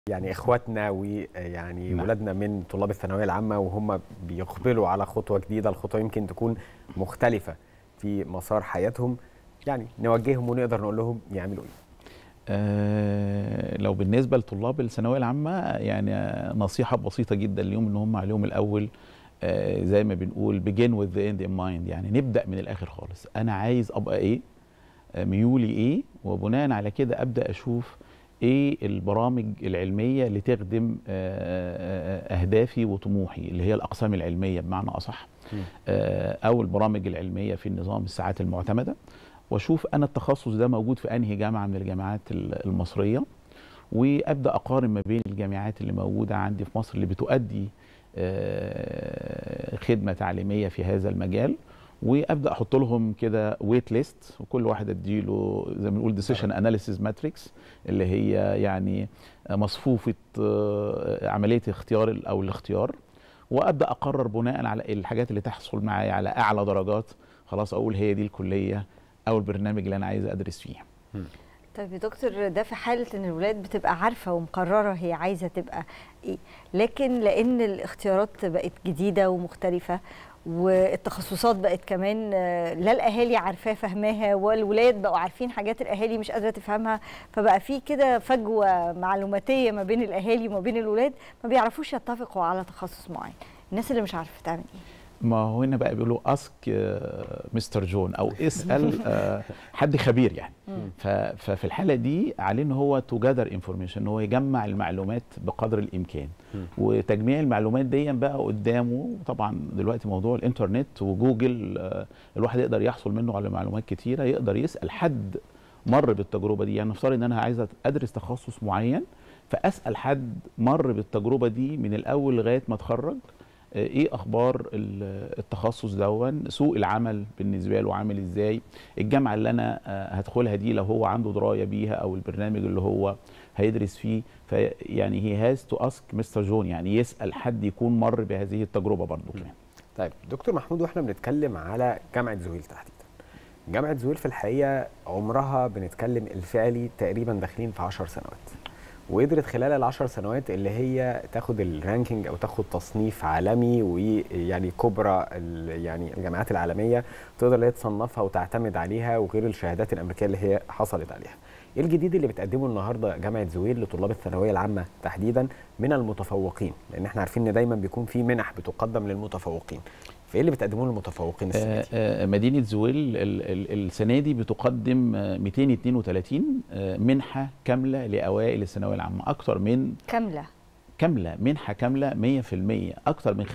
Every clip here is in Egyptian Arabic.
يعني اخواتنا ويعني نعم. ولادنا من طلاب الثانويه العامه وهم بيقبلوا على خطوه جديده الخطوه يمكن تكون مختلفه في مسار حياتهم يعني نوجههم ونقدر نقول لهم يعملوا ايه آه لو بالنسبه لطلاب الثانويه العامه يعني نصيحه بسيطه جدا ليهم ان هم عليهم الاول آه زي ما بنقول begin with the end in mind يعني نبدا من الاخر خالص انا عايز ابقى ايه آه ميولي ايه وبناء على كده ابدا اشوف ايه البرامج العلميه اللي تخدم آه، آه، اهدافي وطموحي اللي هي الاقسام العلميه بمعنى اصح مم. آه، او البرامج العلميه في النظام الساعات المعتمده واشوف انا التخصص ده موجود في انهي جامعه من الجامعات ال- المصريه وابدا اقارن ما بين الجامعات اللي موجوده عندي في مصر اللي بتؤدي آه، خدمه تعليميه في هذا المجال وابدا احط لهم كده ويت ليست وكل واحد اديله زي ما بنقول ديسيشن اناليسيز ماتريكس اللي هي يعني مصفوفه آه، عمليه اختيار ال- او الاختيار وابدا اقرر بناء على الحاجات اللي تحصل معايا على اعلى درجات خلاص اقول هي دي الكليه او البرنامج اللي انا عايز ادرس فيه طيب يا دكتور ده في حالة ان الولاد بتبقى عارفة ومقررة هي عايزة تبقى ايه لكن لان الاختيارات بقت جديدة ومختلفة والتخصصات بقت كمان آه، لا الاهالي عارفاه فاهماها والولاد بقوا عارفين حاجات الاهالي مش قادره تفهمها فبقى في كده فجوه معلوماتيه ما بين الاهالي وما بين الولاد ما بيعرفوش يتفقوا على تخصص معين الناس اللي مش عارفه تعمل ايه ما هو هنا بقى بيقولوا اسك مستر جون او اسال آه، حد خبير يعني ف- ففي الحاله دي عليه ان هو تو جاذر انفورميشن ان هو يجمع المعلومات بقدر الامكان مم. وتجميع المعلومات دي بقى قدامه طبعا دلوقتي موضوع الانترنت وجوجل آه، الواحد يقدر يحصل منه على معلومات كتيره يقدر يسال حد مر بالتجربه دي يعني نفترض ان انا عايز ادرس تخصص معين فاسال حد مر بالتجربه دي من الاول لغايه ما اتخرج آه، ايه اخبار ال- التخصص دون سوق العمل بالنسبه له عامل ازاي الجامعه اللي انا آه، هدخلها دي لو هو عنده درايه بيها او البرنامج اللي هو هيدرس فيه فيعني هي هاز تو اسك مستر جون يعني يسال حد يكون مر بهذه التجربه برضه كمان طيب دكتور محمود واحنا بنتكلم على جامعه زويل تحديدا جامعه زويل في الحقيقه عمرها بنتكلم الفعلي تقريبا داخلين في 10 سنوات وقدرت خلال العشر سنوات اللي هي تاخد الرانكينج او تاخد تصنيف عالمي ويعني كبرى ال- يعني الجامعات العالميه تقدر اللي هي تصنفها وتعتمد عليها وغير الشهادات الامريكيه اللي هي حصلت عليها. ايه الجديد اللي بتقدمه النهارده جامعه زويل لطلاب الثانويه العامه تحديدا من المتفوقين؟ لان احنا عارفين ان دايما بيكون في منح بتقدم للمتفوقين. فايه اللي بتقدموه للمتفوقين السنه آه، دي؟ آه، مدينة زويل ال- ال- السنة دي بتقدم آه، 232 آه، منحة كاملة لأوائل الثانوية العامة أكثر من كامله كاملة منحة كاملة 100% أكثر من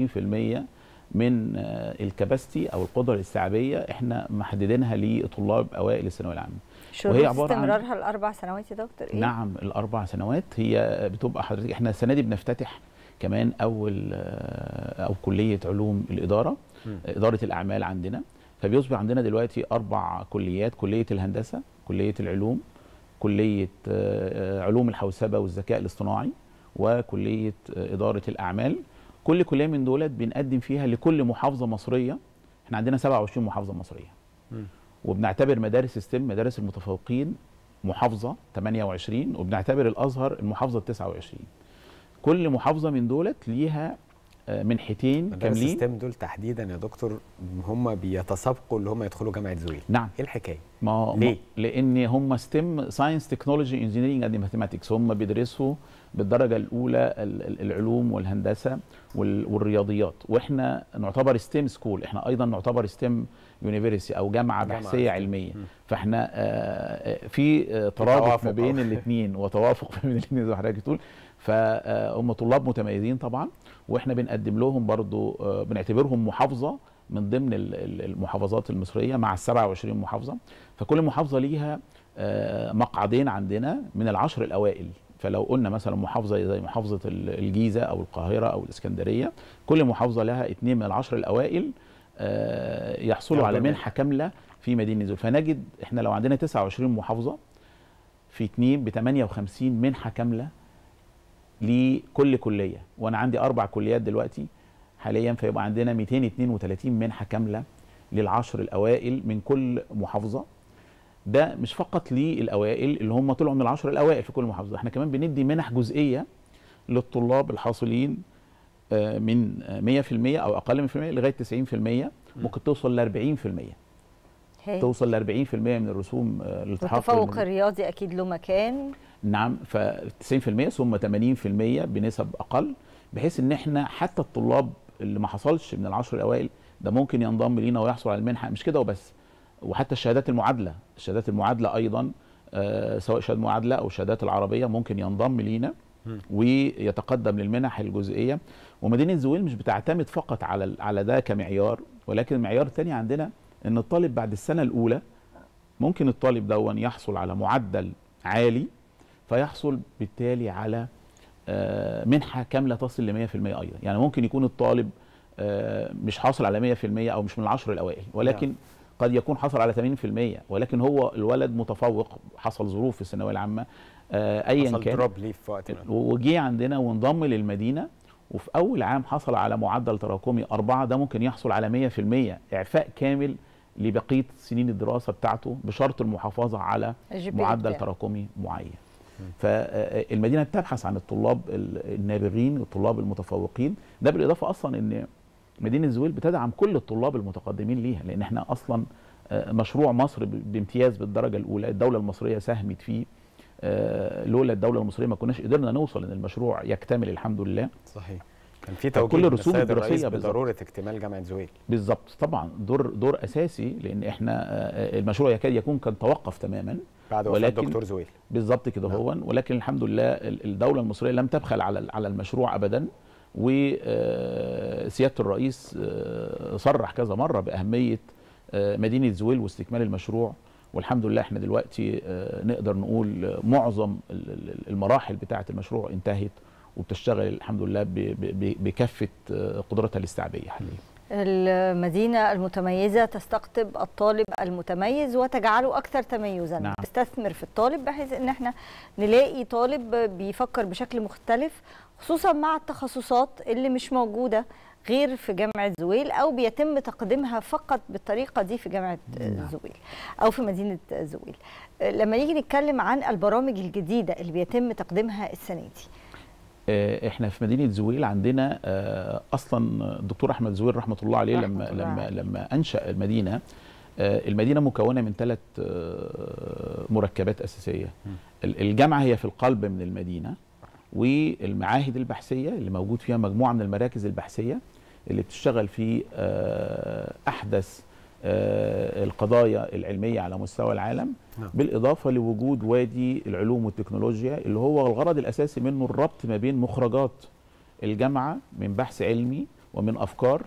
25% من آه، الكباستي أو القدرة الاستيعابية إحنا محددينها لطلاب أوائل الثانوية العامة شروط وهي عبارة عن- استمرارها الاربع سنوات يا دكتور ايه نعم الأربع سنوات هي بتبقى حضرتك إحنا السنة دي بنفتتح كمان أول آه، أو كلية علوم الإدارة مم. إدارة الأعمال عندنا فبيصبح عندنا دلوقتي أربع كليات كلية الهندسة كلية العلوم كلية آه، علوم الحوسبة والذكاء الاصطناعي وكلية آه، إدارة الأعمال كل كلية من دولت بنقدم فيها لكل محافظة مصرية احنا عندنا 27 محافظة مصرية مم. وبنعتبر مدارس ستيم مدارس المتفوقين محافظة 28 وبنعتبر الأزهر المحافظة 29 كل محافظة من دولت ليها آه، منحتين مدارس كاملين الستيم دول تحديدا يا دكتور هم بيتسابقوا اللي هم يدخلوا جامعه زويل. نعم ايه الحكايه؟ ما ليه؟ ما- لان هم ستيم ساينس تكنولوجي انجينيرنج اند ماثيماتكس هم بيدرسوا بالدرجه الاولى ال- ال- العلوم والهندسه وال- والرياضيات واحنا نعتبر ستيم سكول احنا ايضا نعتبر ستيم يونيفرسيتي او جامعه جامعة بحثيه STEM. علميه مم. فاحنا آه، آه، في آه، ترابط توافق ما بين أو- الاثنين وتوافق ما بين الاثنين زي ما حضرتك بتقول فهم طلاب متميزين طبعا واحنا بنقدم لهم برضو آه، بنعتبرهم محافظه من ضمن ال- ال- المحافظات المصريه مع ال 27 محافظه فكل محافظه ليها آه، مقعدين عندنا من العشر الاوائل فلو قلنا مثلا محافظه زي محافظه ال- الجيزه او القاهره او الاسكندريه كل محافظه لها اثنين من العشر الاوائل آه، يحصلوا ياخدوا على المنحة. منحه كامله في مدينه زول فنجد احنا لو عندنا 29 محافظه في اتنين ب 58 منحه كامله لكل كليه وانا عندي اربع كليات دلوقتي حاليا فيبقى عندنا 232 منحه كامله للعشر الاوائل من كل محافظه ده مش فقط للاوائل اللي هم طلعوا من العشر الاوائل في كل محافظه احنا كمان بندي منح جزئيه للطلاب الحاصلين آه، من آه، 100% او اقل من 100% لغايه 90% ممكن توصل ل 40% هي. توصل ل 40% من الرسوم آه، الالتحاق والتفوق بالمد- الرياضي اكيد له مكان نعم ف 90% ثم 80% بنسب اقل بحيث ان احنا حتى الطلاب اللي ما حصلش من العشر الاوائل ده ممكن ينضم لينا ويحصل على المنحه مش كده وبس وحتى الشهادات المعادله الشهادات المعادله ايضا آه سواء شهاده معادله او الشهادات العربيه ممكن ينضم لينا مم. ويتقدم للمنح الجزئيه ومدينه زويل مش بتعتمد فقط على على ده كمعيار ولكن المعيار الثاني عندنا ان الطالب بعد السنه الاولى ممكن الطالب دون يحصل على معدل عالي فيحصل بالتالي على آه، منحه كامله تصل ل 100% ايضا يعني ممكن يكون الطالب آه، مش حاصل على 100% او مش من العشر الاوائل ولكن قد يكون حصل على 80% ولكن هو الولد متفوق حصل ظروف في الثانويه العامه آه، ايا حصل كان دروب ليه في وقت ما وجي عندنا وانضم للمدينه وفي اول عام حصل على معدل تراكمي أربعة ده ممكن يحصل على 100% إعفاء كامل لبقية سنين الدراسة بتاعته بشرط المحافظة على الجي بي معدل بتاعه. تراكمي معين فالمدينة بتبحث عن الطلاب ال- النابغين الطلاب المتفوقين ده بالإضافة أصلا أن مدينة زويل بتدعم كل الطلاب المتقدمين ليها لأن احنا أصلا آه، مشروع مصر ب- بامتياز بالدرجة الأولى الدولة المصرية ساهمت فيه آه، لولا الدولة المصرية ما كناش قدرنا نوصل ان المشروع يكتمل الحمد لله صحيح كان في فكل توجيه من الرسوم السيد الدراسية الرئيس بالظبط. بضروره اكتمال جامعه زويل بالظبط طبعا دور دور اساسي لان احنا آه، المشروع يكاد يكون كان توقف تماما بعد وفاه ولكن- دكتور زويل بالظبط كده نعم. هو ولكن الحمد لله ال- الدوله المصريه لم تبخل على على المشروع ابدا وسياده الرئيس آه، صرح كذا مره باهميه آه، مدينه زويل واستكمال المشروع والحمد لله احنا دلوقتي آه، نقدر نقول آه، معظم ال- ال- المراحل بتاعه المشروع انتهت وبتشتغل الحمد لله ب- ب- ب- بكافه آه، قدرتها الاستيعابيه حاليا المدينة المتميزة تستقطب الطالب المتميز وتجعله أكثر تميزا نعم. تستثمر في الطالب بحيث أن احنا نلاقي طالب بيفكر بشكل مختلف خصوصا مع التخصصات اللي مش موجودة غير في جامعة زويل أو بيتم تقديمها فقط بالطريقة دي في جامعة نعم. زويل أو في مدينة زويل لما نيجي نتكلم عن البرامج الجديدة اللي بيتم تقديمها السنة دي آه، احنا في مدينه زويل عندنا آه، اصلا الدكتور احمد زويل رحمه الله عليه رحمة لما الله لما عليه. لما انشا المدينه آه، المدينه مكونه من ثلاث مركبات اساسيه ال- الجامعه هي في القلب من المدينه والمعاهد البحثيه اللي موجود فيها مجموعه من المراكز البحثيه اللي بتشتغل في آه، احدث آه، القضايا العلميه على مستوى العالم نعم. بالاضافه لوجود وادي العلوم والتكنولوجيا اللي هو الغرض الاساسي منه الربط ما بين مخرجات الجامعه من بحث علمي ومن افكار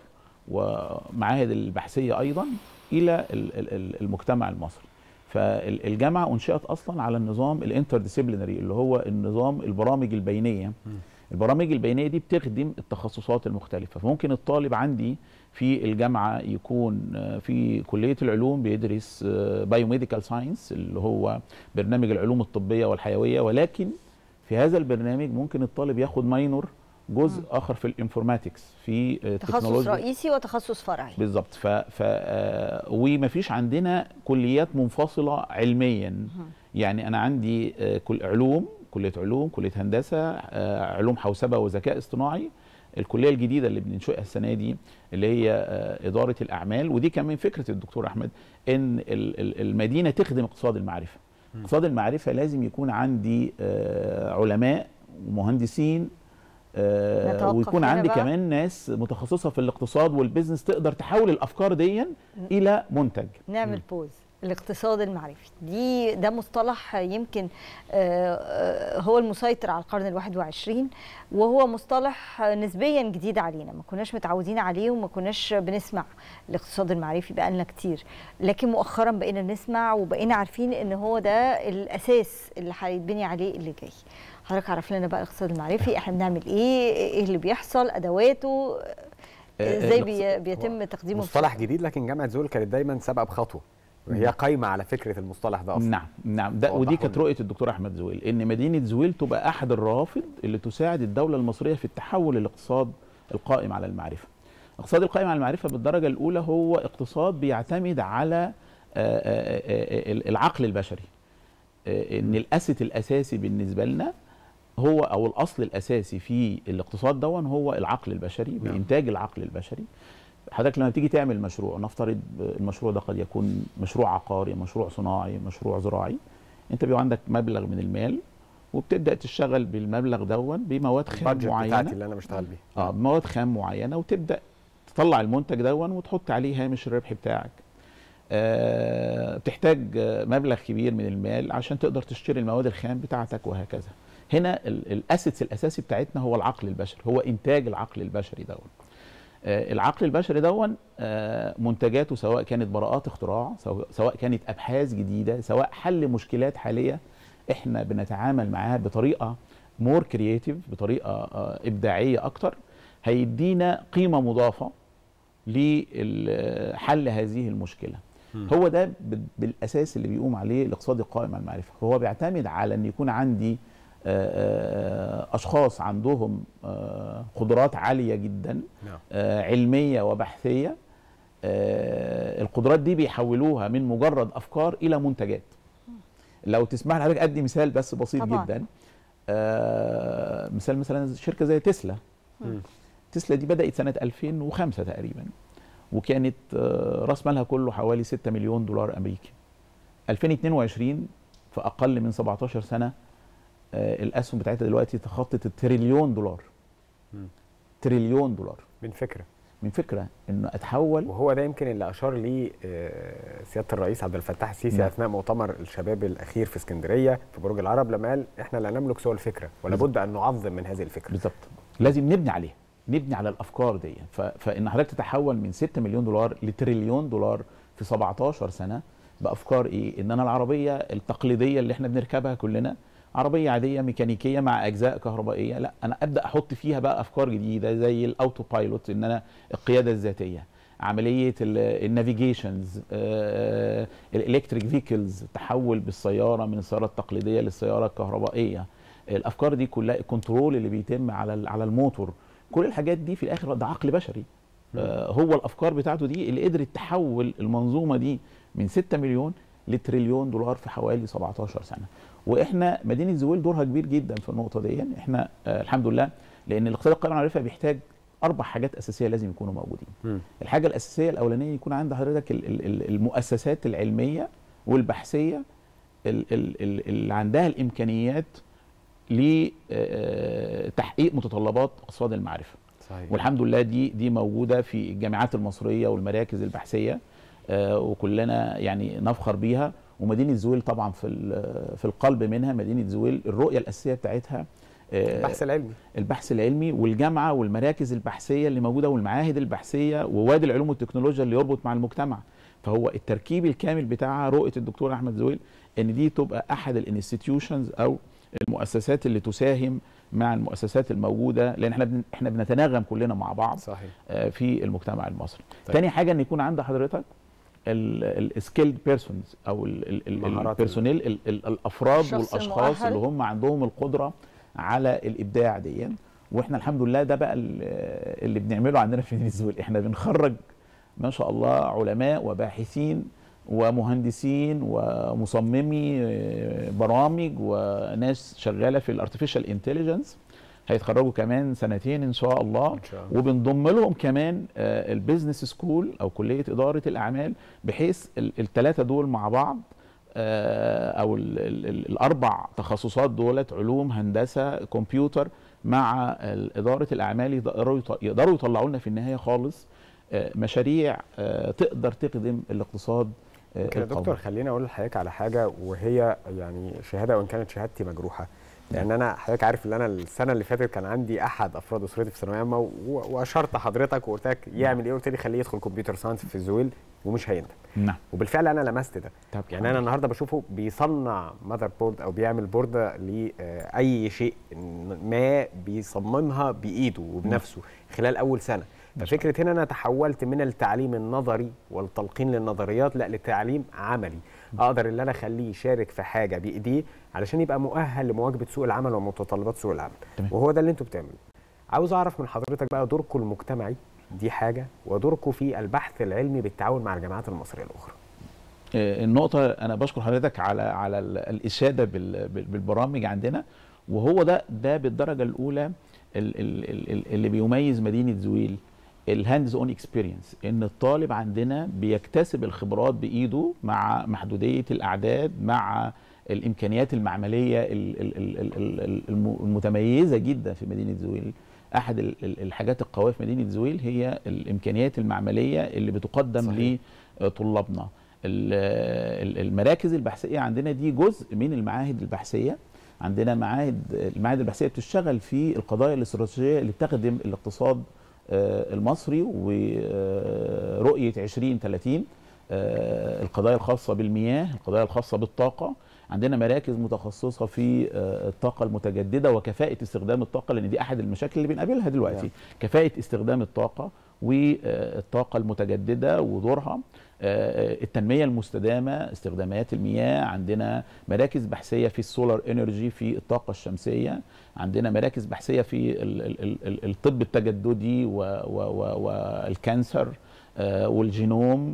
ومعاهد البحثيه ايضا الى ال- ال- ال- المجتمع المصري فالجامعه انشئت اصلا على النظام الانتر ديسيبلينري اللي هو النظام البرامج البينيه البرامج البينيه دي بتخدم التخصصات المختلفه فممكن الطالب عندي في الجامعه يكون آه، في كليه العلوم بيدرس بايوميديكال ساينس اللي هو برنامج العلوم الطبيه والحيويه ولكن في هذا البرنامج ممكن الطالب ياخد ماينور جزء اخر في الانفورماتكس في آه، تخصص تكنولوجيا رئيسي وتخصص فرعي بالظبط ف, ف آه، ومفيش عندنا كليات منفصله علميا يعني انا عندي آه، كل علوم كليه علوم كليه هندسه آه، علوم حوسبه وذكاء اصطناعي الكليه الجديده اللي بننشئها السنه دي اللي هي آه، اداره الاعمال ودي كان من فكره الدكتور احمد ان ال- ال- المدينه تخدم اقتصاد المعرفه اقتصاد المعرفه لازم يكون عندي آه، علماء ومهندسين آه، نتوقف ويكون هنا عندي بقى. كمان ناس متخصصه في الاقتصاد والبيزنس تقدر تحول الافكار دي الى منتج نعمل بوز الاقتصاد المعرفي دي ده مصطلح يمكن آه، آه، هو المسيطر على القرن الواحد وعشرين وهو مصطلح نسبيا جديد علينا ما كناش متعودين عليه وما كناش بنسمع الاقتصاد المعرفي بقالنا كتير لكن مؤخرا بقينا نسمع وبقينا عارفين ان هو ده الاساس اللي هيتبني عليه اللي جاي حضرتك عرف لنا بقى الاقتصاد المعرفي احنا بنعمل ايه ايه اللي بيحصل ادواته آه، ازاي الاقتصاد- بي بيتم تقديمه مصطلح بشكل- جديد لكن جامعه زويل كانت دايما سابقه بخطوه وهي قايمه على فكره المصطلح ده اصلا نعم نعم ده وضحوا ودي كانت لنا. رؤيه الدكتور احمد زويل ان مدينه زويل تبقى احد الروافد اللي تساعد الدوله المصريه في التحول للاقتصاد القائم على المعرفه الاقتصاد القائم على المعرفه بالدرجه الاولى هو اقتصاد بيعتمد على آه، آه، آه، العقل البشري آه، ان الاسيت الاساسي بالنسبه لنا هو او الاصل الاساسي في الاقتصاد دون هو العقل البشري نعم. بانتاج العقل البشري حضرتك لما تيجي تعمل مشروع نفترض المشروع ده قد يكون مشروع عقاري مشروع صناعي مشروع زراعي انت بيبقى عندك مبلغ من المال وبتبدا تشتغل بالمبلغ دون بمواد خام البادجت بتاعتي معينه اللي انا بشتغل بيها اه بمواد خام معينه وتبدا تطلع المنتج دون وتحط عليه هامش الربح بتاعك آه بتحتاج آه، مبلغ كبير من المال عشان تقدر تشتري المواد الخام بتاعتك وهكذا هنا الاسيتس الاساسي بتاعتنا هو العقل البشري هو انتاج العقل البشري دون آه العقل البشري دون آه منتجاته سواء كانت براءات اختراع سواء- سواء كانت ابحاث جديده سواء حل مشكلات حاليه احنا بنتعامل معاها بطريقه مور كرييتيف بطريقه آه، ابداعيه اكتر هيدينا قيمه مضافه لحل هذه المشكله مم. هو ده ب- بالاساس اللي بيقوم عليه الاقتصاد القائم على المعرفه هو بيعتمد على ان يكون عندي آه، آه، اشخاص عندهم آه، قدرات عاليه جدا نعم آه، علميه وبحثيه آه، القدرات دي بيحولوها من مجرد افكار الى منتجات لو تسمح لي حضرتك ادي مثال بس بسيط طبعاً. جدا آه، مثال مثلا شركه زي تسلا مم. تسلا دي بدات سنه 2005 تقريبا وكانت آه، راس مالها كله حوالي 6 مليون دولار امريكي 2022 في اقل من 17 سنه آه، الاسهم بتاعتها دلوقتي تخطت التريليون دولار مم. تريليون دولار من فكره من فكره انه اتحول وهو ده يمكن اللي اشار ليه آه، سياده الرئيس عبد الفتاح السيسي نعم. اثناء مؤتمر الشباب الاخير في اسكندريه في برج العرب لما قال احنا لا نملك سوى الفكره ولا بالظبط. بد ان نعظم من هذه الفكره بالظبط لازم نبني عليها نبني على الافكار دي ف... فان حضرتك تتحول من 6 مليون دولار لتريليون دولار في 17 سنه بافكار ايه ان انا العربيه التقليديه اللي احنا بنركبها كلنا عربيه عاديه ميكانيكيه مع اجزاء كهربائيه لا انا ابدا احط فيها بقى افكار جديده زي الاوتو بايلوت ان انا القياده الذاتيه عمليه النافيجيشنز الالكتريك فيكلز تحول بالسياره من السياره التقليديه للسياره الكهربائيه الافكار دي كلها الكنترول اللي بيتم على ال- على الموتور كل الحاجات دي في الاخر ده عقل بشري آه هو الافكار بتاعته دي اللي قدرت تحول المنظومه دي من 6 مليون لتريليون دولار في حوالي 17 سنه واحنا مدينه زويل دورها كبير جدا في النقطه دي احنا آه الحمد لله لان الاقتصاد القائم على المعرفه بيحتاج اربع حاجات اساسيه لازم يكونوا موجودين مم. الحاجه الاساسيه الاولانيه يكون عند حضرتك ال- ال- ال- المؤسسات العلميه والبحثيه ال- ال- ال- اللي عندها الامكانيات لتحقيق متطلبات اقتصاد المعرفه صحيح والحمد لله دي دي موجوده في الجامعات المصريه والمراكز البحثيه آه، وكلنا يعني نفخر بيها ومدينه زويل طبعا في ال- في القلب منها مدينه زويل الرؤيه الاساسيه بتاعتها آه، البحث العلمي البحث العلمي والجامعه والمراكز البحثيه اللي موجوده والمعاهد البحثيه ووادي العلوم والتكنولوجيا اللي يربط مع المجتمع فهو التركيب الكامل بتاعها رؤيه الدكتور احمد زويل ان دي تبقى احد الانستتيوشنز او المؤسسات اللي تساهم مع المؤسسات الموجوده لان احنا بن- احنا بنتناغم كلنا مع بعض صحيح آه، في المجتمع المصري طيب. تاني حاجه ان يكون عند حضرتك السكيلد بيرسونز او مهارات البيرسونيل ال- ال- الافراد الشخص والاشخاص المؤهل. اللي هم عندهم القدره على الابداع دي واحنا الحمد لله ده بقى ال- اللي بنعمله عندنا في فنزويل احنا بنخرج ما شاء الله علماء وباحثين ومهندسين ومصممي آه، برامج وناس شغاله في الارتفيشال انتليجنس هيتخرجوا كمان سنتين ان شاء الله ان شاء الله وبنضم لهم كمان آه، البيزنس سكول او كليه اداره الاعمال بحيث الثلاثه دول مع بعض آه، او ال ال ال الاربع تخصصات دولت علوم هندسه كمبيوتر مع ال- اداره الاعمال يقدروا يط- يقدروا يطلعوا لنا في النهايه خالص آه، مشاريع آه، تقدر تخدم الاقتصاد آه، يمكن يا القومي. دكتور خليني اقول لحضرتك على حاجه وهي يعني شهاده وان كانت شهادتي مجروحه لان انا حضرتك عارف ان انا السنه اللي فاتت كان عندي احد افراد اسرتي في ثانويه عامه و- واشرت حضرتك وقلت لك يعمل ايه قلت لي خليه يدخل كمبيوتر ساينس في زويل ومش هيندم نعم وبالفعل انا لمست ده طب يعني انا النهارده بشوفه بيصنع ماذر بورد او بيعمل بورده لاي شيء ما بيصممها بايده وبنفسه خلال اول سنه ففكره هنا انا تحولت من التعليم النظري والتلقين للنظريات لا لتعليم عملي اقدر ان انا اخليه يشارك في حاجه بايديه علشان يبقى مؤهل لمواجهه سوق العمل ومتطلبات سوق العمل تمام. وهو ده اللي انتوا بتعملوه عاوز اعرف من حضرتك بقى دوركم المجتمعي دي حاجه ودوركم في البحث العلمي بالتعاون مع الجامعات المصريه الاخرى آه، النقطة أنا بشكر حضرتك على على ال- الإشادة بال- بال- بالبرامج عندنا وهو ده ده بالدرجة الأولى ال- ال- ال- ال- اللي بيميز مدينة زويل الهاندز اون اكسبيرينس ان الطالب عندنا بيكتسب الخبرات بايده مع محدوديه الاعداد مع الامكانيات المعمليه ال- ال- ال- ال- ال- الم- المتميزه جدا في مدينه زويل احد ال- ال- الحاجات القويه في مدينه زويل هي الامكانيات المعمليه اللي بتقدم صحيح. لطلابنا ال- ال- المراكز البحثيه عندنا دي جزء من المعاهد البحثيه عندنا معاهد المعاهد البحثيه بتشتغل في القضايا الاستراتيجيه اللي بتخدم الاقتصاد آه، المصري ورؤيه 2030 آه، القضايا الخاصه بالمياه القضايا الخاصه بالطاقه عندنا مراكز متخصصه في آه، الطاقه المتجدده وكفاءه استخدام الطاقه لان دي احد المشاكل اللي بنقابلها دلوقتي نعم. كفاءه استخدام الطاقه والطاقه المتجدده ودورها آه، التنميه المستدامه استخدامات المياه عندنا مراكز بحثيه في السولار انرجي في الطاقه الشمسيه عندنا مراكز بحثيه في ال- ال- ال- ال- الطب التجددي و- و- و- والكانسر آه، والجينوم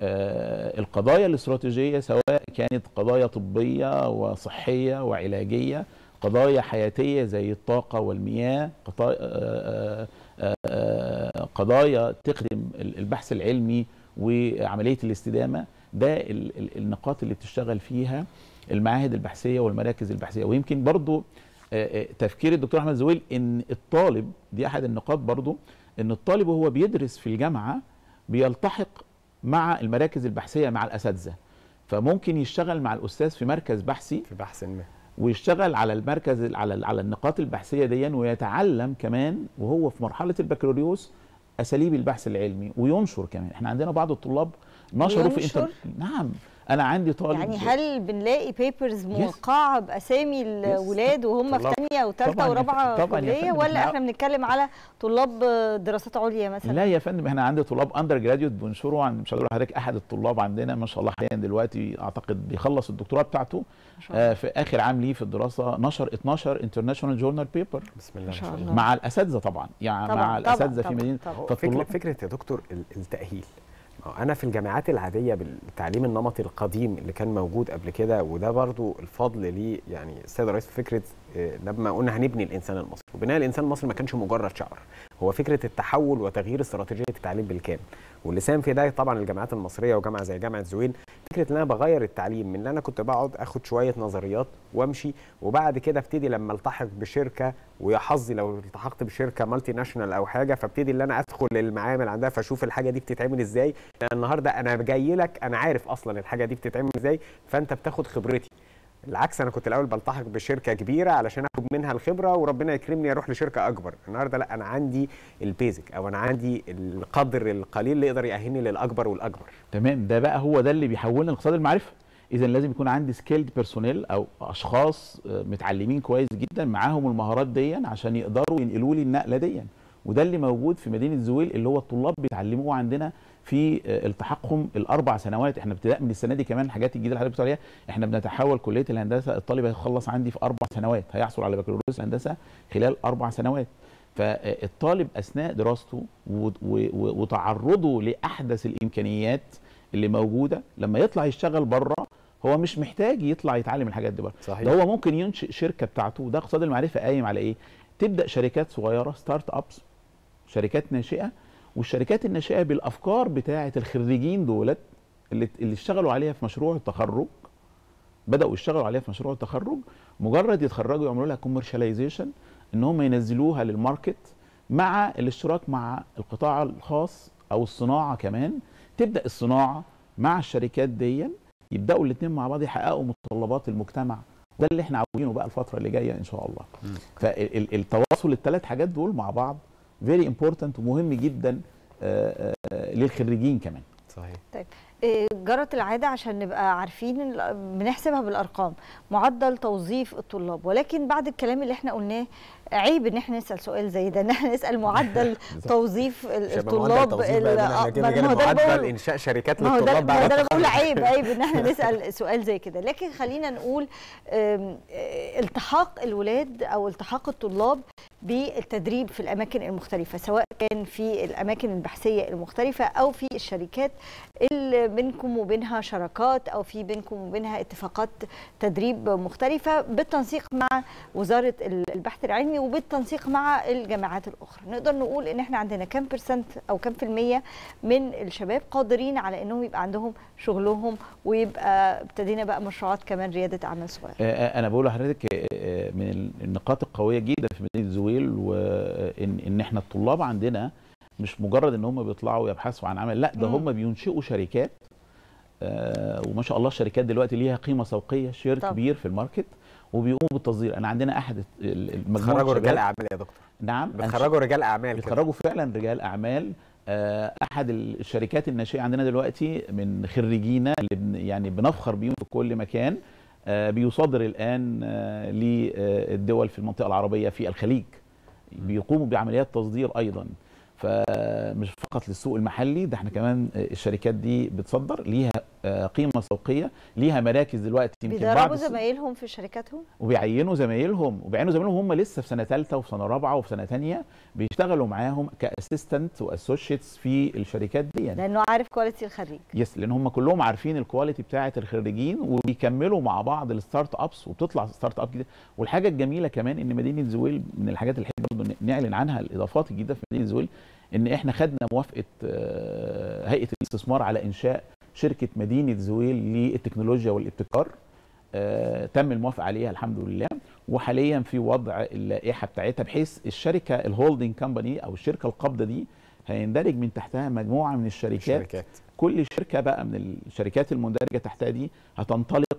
آه، القضايا الاستراتيجيه سواء كانت قضايا طبيه وصحيه وعلاجيه قضايا حياتيه زي الطاقه والمياه قضايا آه، آه، آه، قضايا تخدم ال- البحث العلمي وعمليه الاستدامه ده ال- ال- النقاط اللي بتشتغل فيها المعاهد البحثيه والمراكز البحثيه ويمكن برضو آه، آه، تفكير الدكتور احمد زويل ان الطالب دي احد النقاط برضو ان الطالب وهو بيدرس في الجامعه بيلتحق مع المراكز البحثيه مع الاساتذه فممكن يشتغل مع الاستاذ في مركز بحثي في بحث ما ويشتغل على المركز على على النقاط البحثيه دي ويتعلم كمان وهو في مرحله البكالوريوس اساليب البحث العلمي وينشر كمان احنا عندنا بعض الطلاب نشروا في وينشر؟ انتر... نعم انا عندي طالب يعني هل بنلاقي بيبرز موقعه باسامي الولاد وهم في طلاب. ثانيه وثالثه طبعاً يا ورابعه فندم، طبعاً يا كليه فندم، ولا إحنا- احنا بنتكلم على طلاب دراسات عليا مثلا لا يا فندم احنا عندي طلاب اندر جراديوت بنشروا عن مش هقول لحضرتك احد الطلاب عندنا ما شاء الله حاليا دلوقتي اعتقد بيخلص الدكتوراه بتاعته ما شاء الله. آه في اخر عام ليه في الدراسه نشر 12 انترناشونال جورنال بيبر بسم الله ما ما شاء شاء الله. الله مع الاساتذه طبعا يعني طبعاً، مع طبعاً، الاساتذه في طبعاً، مدينه طبعاً. هو فكرة, فالطلاب فكرة يا دكتور ال- التأهيل ما هو أنا في الجامعات العادية بالتعليم النمطي القديم اللي كان موجود قبل كده وده برضو الفضل ليه يعني السيد الرئيس في فكرة آه، لما قلنا هنبني الإنسان المصري وبناء الإنسان المصري ما كانش مجرد شعار هو فكرة التحول وتغيير استراتيجية التعليم بالكامل واللي ساهم في ده طبعا الجامعات المصرية وجامعة زي جامعة زويل فكرة إن أنا بغير التعليم من اللي أنا كنت بقعد أخد شوية نظريات وأمشي وبعد كده ابتدي لما التحق بشركة ويا حظي لو التحقت بشركة مالتي ناشونال أو حاجة فابتدي اللي أنا أدخل المعامل عندها فأشوف الحاجة دي بتتعمل إزاي لأن النهارده انا جاي لك انا عارف اصلا الحاجه دي بتتعمل ازاي فانت بتاخد خبرتي العكس انا كنت الاول بلتحق بشركه كبيره علشان اخد منها الخبره وربنا يكرمني اروح لشركه اكبر النهارده لا انا عندي البيزك او انا عندي القدر القليل اللي يقدر يأهلني للاكبر والاكبر تمام ده بقى هو ده اللي بيحولنا لاقتصاد المعرفه اذا لازم يكون عندي سكيلد بيرسونيل او اشخاص آه، متعلمين كويس جدا معاهم المهارات دي عشان يقدروا ينقلوا لي النقله دي وده اللي موجود في مدينه زويل اللي هو الطلاب بيتعلموه عندنا في آه، التحقهم الاربع سنوات احنا ابتداء من السنه دي كمان الحاجات الجديده اللي حضرتك بتقول عليها احنا بنتحول كليه الهندسه الطالب هيخلص عندي في اربع سنوات هيحصل على بكالوريوس هندسه خلال اربع سنوات فالطالب اثناء دراسته و- و- و- وتعرضه لاحدث الامكانيات اللي موجوده لما يطلع يشتغل بره هو مش محتاج يطلع يتعلم الحاجات دي بره صحيح ده هو ممكن ينشئ شركه بتاعته ده اقتصاد المعرفه قايم على ايه تبدا شركات صغيره ستارت ابس شركات ناشئه والشركات الناشئه بالافكار بتاعه الخريجين دولت اللي اللي اشتغلوا عليها في مشروع التخرج بداوا يشتغلوا عليها في مشروع التخرج مجرد يتخرجوا يعملوا لها كوميرشاليزيشن ان هم ينزلوها للماركت مع الاشتراك مع القطاع الخاص او الصناعه كمان تبدا الصناعه مع الشركات دي يبداوا الاثنين مع بعض يحققوا متطلبات المجتمع ده اللي احنا عاوزينه بقى الفتره اللي جايه ان شاء الله مم. فالتواصل الثلاث حاجات دول مع بعض فيري امبورتنت ومهم جدا آه، آه، للخريجين كمان صحيح إيه، جرت العاده عشان نبقى عارفين ال- بنحسبها بالارقام معدل توظيف الطلاب ولكن بعد الكلام اللي احنا قلناه عيب ان احنا نسال سؤال زي ده ان احنا نسال معدل توظيف ال- شبه معدل الطلاب توظيف ال- بقى من آه، احنا كده ما جانب هو ده اللي معدل بقوله. انشاء شركات ما هو ده للطلاب ما هو بعد ده انا بقول التخرج. عيب عيب ان احنا نسال سؤال زي كده لكن خلينا نقول آم، آه، التحاق الولاد او التحاق الطلاب بالتدريب في الاماكن المختلفه سواء كان في الاماكن البحثيه المختلفه او في الشركات اللي بينكم وبينها شراكات او في بينكم وبينها اتفاقات تدريب مختلفه بالتنسيق مع وزاره البحث العلمي وبالتنسيق مع الجامعات الاخرى نقدر نقول ان احنا عندنا كام برسنت او كام في الميه من الشباب قادرين على انهم يبقى عندهم شغلهم ويبقى ابتدينا بقى مشروعات كمان رياده اعمال صغيره آه، انا بقول لحضرتك آه، من النقاط القويه جدا في مدينه زويل وان ان احنا الطلاب عندنا مش مجرد ان هم بيطلعوا يبحثوا عن عمل لا ده مم. هم بينشئوا شركات آه، وما شاء الله الشركات دلوقتي ليها قيمه سوقيه شير طبعا. كبير في الماركت وبيقوموا بالتصدير انا عندنا احد ال- المجموعه بتخرجوا رجال الشباب- اعمال يا دكتور نعم بتخرجوا رجال اعمال كده. بيتخرجوا فعلا رجال اعمال آه، احد الشركات الناشئه عندنا دلوقتي من خريجينا اللي بن يعني بنفخر بيهم في كل مكان آه، بيصدر الان آه، للدول في المنطقه العربيه في الخليج بيقوموا بعمليات تصدير ايضا فمش فقط للسوق المحلي ده احنا كمان آه، الشركات دي بتصدر ليها آه، قيمه سوقيه ليها مراكز دلوقتي يمكن بعض بيدربوا السوق- زمايلهم في شركاتهم وبيعينوا زمايلهم وبيعينوا زمايلهم هم لسه في سنه ثالثه وفي سنه رابعه وفي سنه ثانيه بيشتغلوا معاهم كاسيستنت واسوشيتس في الشركات دي يعني. لانه عارف كواليتي الخريج يس لان هم كلهم عارفين الكواليتي بتاعه الخريجين وبيكملوا مع بعض الستارت ابس وبتطلع ستارت اب جديده والحاجه الجميله كمان ان مدينه زويل من الحاجات اللي احنا برضه نعلن عنها الاضافات الجديده في مدينه زويل ان احنا خدنا موافقه آه، هيئه الاستثمار على انشاء شركه مدينه زويل للتكنولوجيا والابتكار آه، تم الموافقه عليها الحمد لله وحاليا في وضع اللائحه بتاعتها بحيث الشركه الهولدنج كومباني او الشركه القابضه دي هيندرج من تحتها مجموعه من الشركات شركات كل شركه بقى من الشركات المندرجه تحتها دي هتنطلق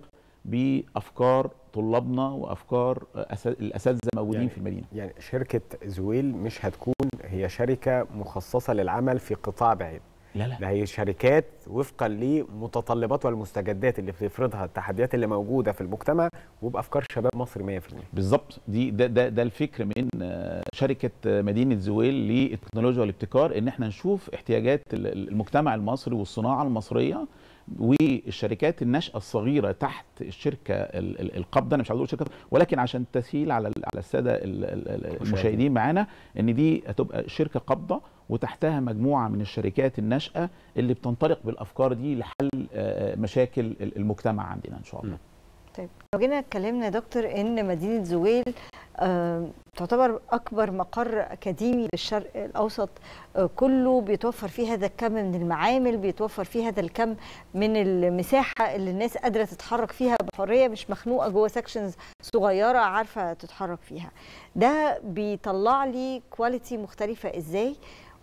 بافكار طلابنا وافكار أسا- الاساتذه موجودين يعني- في المدينه يعني شركه زويل مش هتكون هي شركه مخصصه للعمل في قطاع بعيد لا لا ده هي شركات وفقا لمتطلبات والمستجدات اللي بتفرضها التحديات اللي موجوده في المجتمع وبافكار شباب مصر 100% بالظبط دي ده, ده ده الفكر من آه، شركه آه، مدينه زويل للتكنولوجيا والابتكار ان احنا نشوف احتياجات ال- ال- المجتمع المصري والصناعه المصريه والشركات الناشئه الصغيره تحت الشركه ال- ال- القابضه انا مش عاوز اقول شركه ولكن عشان تسهيل على ال- على الساده ال- ال- ال- المشاهدين معانا ان دي هتبقى شركه قابضه وتحتها مجموعه من الشركات الناشئه اللي بتنطلق بالافكار دي لحل آه، مشاكل المجتمع عندنا ان شاء الله طيب لو جينا اتكلمنا يا دكتور ان مدينه زويل آه، تعتبر اكبر مقر اكاديمي للشرق الاوسط آه، كله بيتوفر فيه هذا الكم من المعامل بيتوفر فيه هذا الكم من المساحه اللي الناس قادره تتحرك فيها بحريه مش مخنوقه جوه سكشنز صغيره عارفه تتحرك فيها ده بيطلع لي كواليتي مختلفه ازاي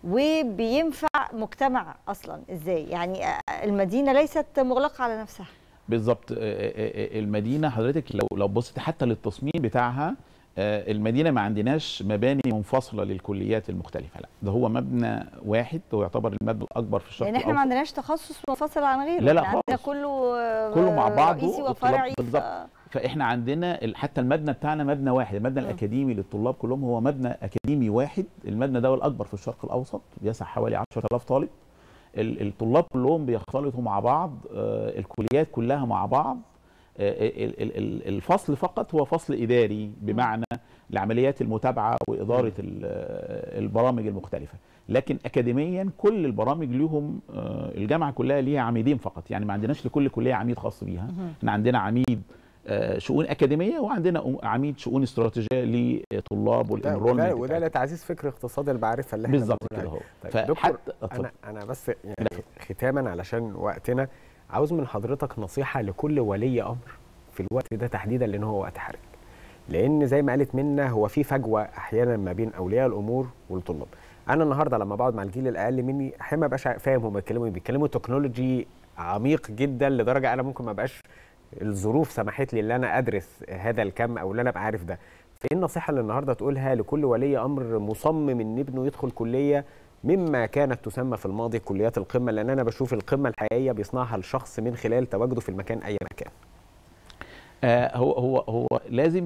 وبينفع مجتمع اصلا ازاي يعني آه، المدينه ليست مغلقه على نفسها بالظبط آه، آه، آه، المدينه حضرتك لو لو بصيت حتى للتصميم بتاعها آه، المدينه ما عندناش مباني منفصله للكليات المختلفه لا ده هو مبنى واحد هو يعتبر المبنى الاكبر في الشرق لان احنا ما الأوسط. عندناش تخصص منفصل عن غيره لا، لا إحنا عندنا خالص. كله آه، كله مع بعضه رئيسي والطلاب وفرعي بالظبط. ف- فاحنا عندنا ال- حتى المبنى بتاعنا مبنى واحد المبنى م. الاكاديمي للطلاب كلهم هو مبنى اكاديمي واحد المبنى ده هو الاكبر في الشرق الاوسط بيسع حوالي 10000 طالب ال- الطلاب كلهم بيختلطوا مع بعض آه، الكليات كلها مع بعض آه، ال- ال- ال- الفصل فقط هو فصل اداري بمعنى لعمليات المتابعه واداره ال- آه، البرامج المختلفه لكن اكاديميا كل البرامج ليهم آه، الجامعه كلها ليها عميدين فقط يعني ما عندناش لكل كليه عميد خاص بيها مهم. احنا عندنا عميد آه، شؤون اكاديميه وعندنا أم- عميد شؤون استراتيجيه للطلاب وده, وده, والانرولمنت وده لتعزيز فكر اقتصاد المعرفه اللي احنا بالظبط بنقول كده عليه. اهو طيب دكتور فحتى اتفضل. انا انا بس يعني ختاما علشان وقتنا عاوز من حضرتك نصيحه لكل ولي امر في الوقت ده تحديدا لان هو وقت حرج لان زي ما قالت منا هو في فجوه احيانا ما بين اولياء الامور والطلاب انا النهارده لما بقعد مع الجيل الاقل مني احيانا ما بقاش فاهم هم بيتكلموا إيه. بيتكلموا تكنولوجي عميق جدا لدرجه انا ممكن ما بقاش الظروف سمحت لي ان انا ادرس هذا الكم او ان انا ابقى عارف ده فايه النصيحه اللي النهارده تقولها لكل ولي امر مصمم ان ابنه يدخل كليه مما كانت تسمى في الماضي كليات القمه لان انا بشوف القمه الحقيقيه بيصنعها الشخص من خلال تواجده في المكان اي مكان آه، هو هو هو لازم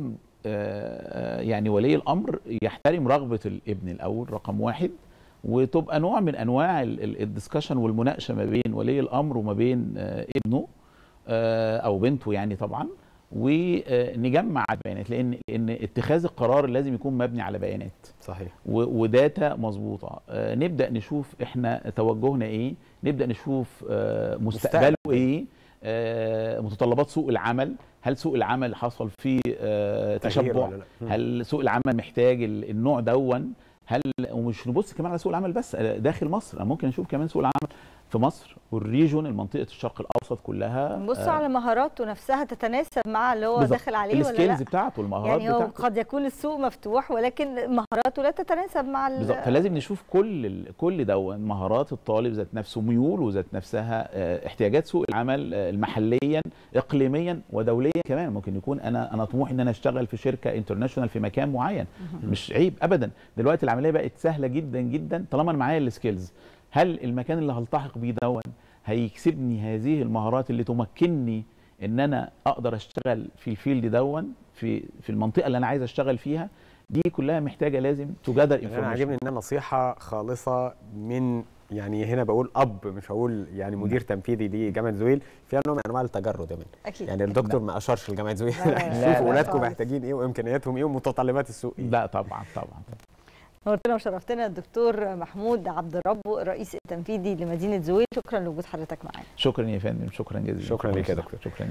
آه، يعني ولي الامر يحترم رغبه الابن الاول رقم واحد وتبقى نوع من انواع الدسكشن والمناقشه ما بين ولي الامر وما بين آه، ابنه آه، او بنته يعني طبعا ونجمع البيانات لان لان اتخاذ القرار لازم يكون مبني على بيانات صحيح و- وداتا مظبوطه آه، نبدا نشوف احنا توجهنا ايه نبدا نشوف آه، مستقبله مستقبل. ايه آه، متطلبات سوق العمل هل سوق العمل حصل فيه آه، تغيير تشبع ولا لا؟ مم. هل سوق العمل محتاج ال- النوع دون هل ومش نبص كمان على سوق العمل بس آه، داخل مصر أنا ممكن نشوف كمان سوق العمل في مصر والريجون المنطقه الشرق الاوسط كلها نبص آه، على مهاراته نفسها تتناسب مع اللي هو بالظبط. داخل عليه ولا السكيلز لا بتاعته المهارات يعني هو بتاعته قد يكون السوق مفتوح ولكن مهاراته لا تتناسب مع ال- بالظبط فلازم نشوف كل ال... كل دون مهارات الطالب ذات نفسه ميوله ذات نفسها آه، احتياجات سوق العمل آه، محليا اقليميا ودوليا كمان ممكن يكون انا انا طموحي ان انا اشتغل في شركه انترناشونال في مكان معين مش عيب ابدا دلوقتي العمليه بقت سهله جدا جدا طالما انا معايا السكيلز هل المكان اللي هلتحق بيه دون هيكسبني هذه المهارات اللي تمكنني ان انا اقدر اشتغل في الفيلد دون في في المنطقه اللي انا عايز اشتغل فيها دي كلها محتاجه لازم تجادر يعني انا عاجبني انها نصيحه خالصه من يعني هنا بقول اب مش هقول يعني مدير تنفيذي لجامعه زويل فيها نوع من انواع التجرد يا من اكيد يعني الدكتور ما اشارش لجامعه زويل لا، لا، لا، شوفوا لا اولادكم خالص. محتاجين ايه وامكانياتهم ايه ومتطلبات السوق ايه لا طبعا طبعا نورتنا وشرفتنا الدكتور محمود عبد الرب الرئيس التنفيذي لمدينه زويل شكرا لوجود حضرتك معانا شكرا يا فندم شكرا جزيلا شكراً ليك يا دكتور. شكرا